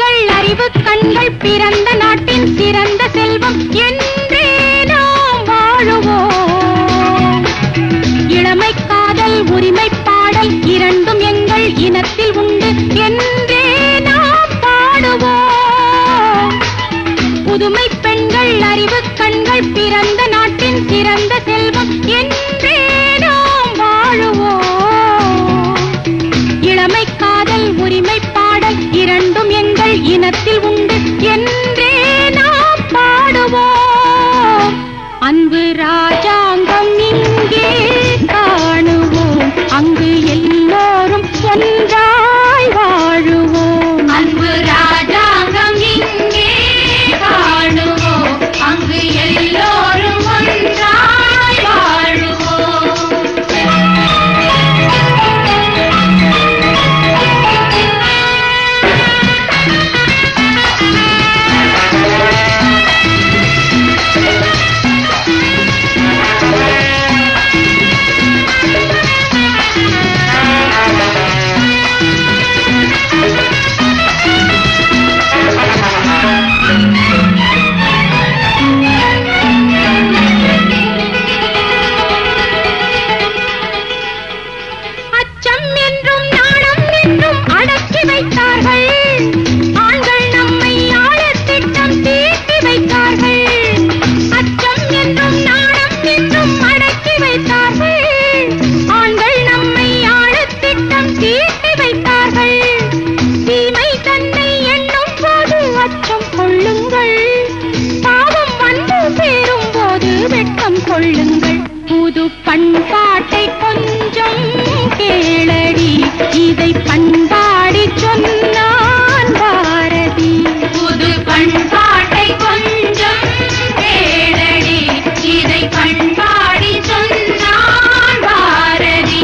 பெண்கள் அறிவு கண்கள் பிறந்த நாட்டின் சிறந்த செல்வம் என்றே நாம் வாழுவோம் இளமை காதல் உரிமை பாடல் இரண்டும் எங்கள் இனத்தில் உண்டு என்றே நாம் பாடுவோம் புதுமை பெண்கள் அறிவு கண்கள் பிறந்த நாட்டின் சிறந்த செல்வம் என்றே நாம் வாழுவோம் இளமை காதல் உரிமை பாடல் இரண்டும் எங்கள் இனத்தில் உண்டு என்றே நாம் பாடுவோம் அன்பு ராஜாங்கம் இங்கே காணுவோம் அங்கு எல்லோரும் ஒன்றாய் வாழுவோம் அன்பு ராஜாங்கம் இங்கே காணுவோம் அங்கு எல்லோரும் ஒன்றாய் வாழுவோம் அச்சம் என்றும் நாணம் என்றும் அடக்கி வைத்தார்கள் ஆண்கள் நம்மை ஆள திட்டம் தீட்டி வைத்தார்கள் அச்சம் என்றும் நாணம் என்றும் அடக்கி வைத்தார்கள் ஆண்கள் நம்மை ஆள திட்டம் தீட்டி வைத்தார்கள் தீமை தன்னை எண்ணும் போது அச்சம் கொள்ளுங்கள் பாவம் வந்து சேரும் போது வெட்கம் கொள்ளுங்கள் புது பண்பாட்டை கொஞ்சம் கேளடி இதை பண்பாடி சொன்னான் பாரதி புது பண்பாட்டை கொஞ்சம் கேளடி இதை பண்பாடி சொன்னான் பாரதி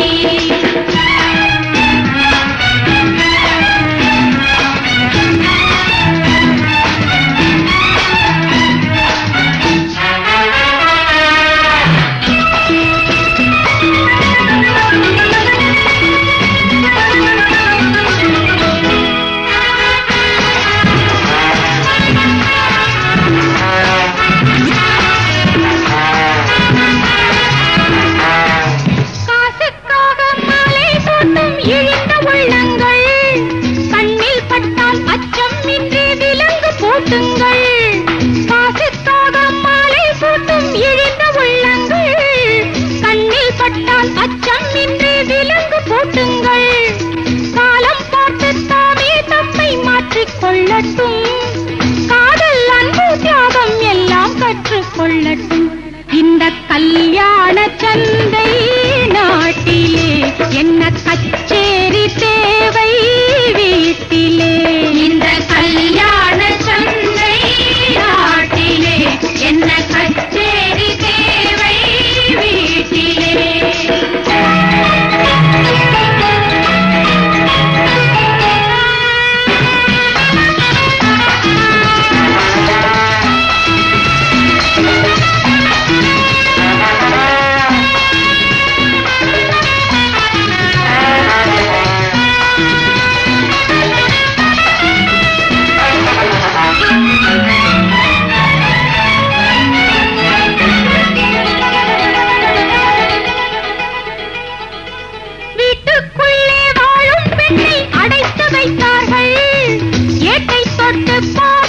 காசுக்காக மாலை சூட்டும் இழிந்த உள்ளங்கள் கண்ணில் பட்டால் அச்சம் இன்றி விலங்கு பூட்டுங்கள் காசுக்காக மாலை சூட்டும் இழிந்த உள்ளங்கள் கண்ணில் பட்டால் அச்சம் இன்றி விலங்கு பூட்டுங்கள் காலம் பார்த்து தாமே தம்மை மாற்றிக் கொள்ளட்டும் காதல் அன்பு தியாகம் எல்லாம் கற்றுக்கொள்ளட்டும் இந்த கல்யாண சந்தை நாட்டிலே என்ன கச்சேரி தேவை வீட்டிலே இந்த கல்யாண சந்தை நாட்டிலே என்ன கச்சேரி தேவை வீட்டிலே வீட்டுக்குள்ளே வாழும் பெண்ணை அடைத்து வைத்தார்கள் ஏட்டை தொட்டு பா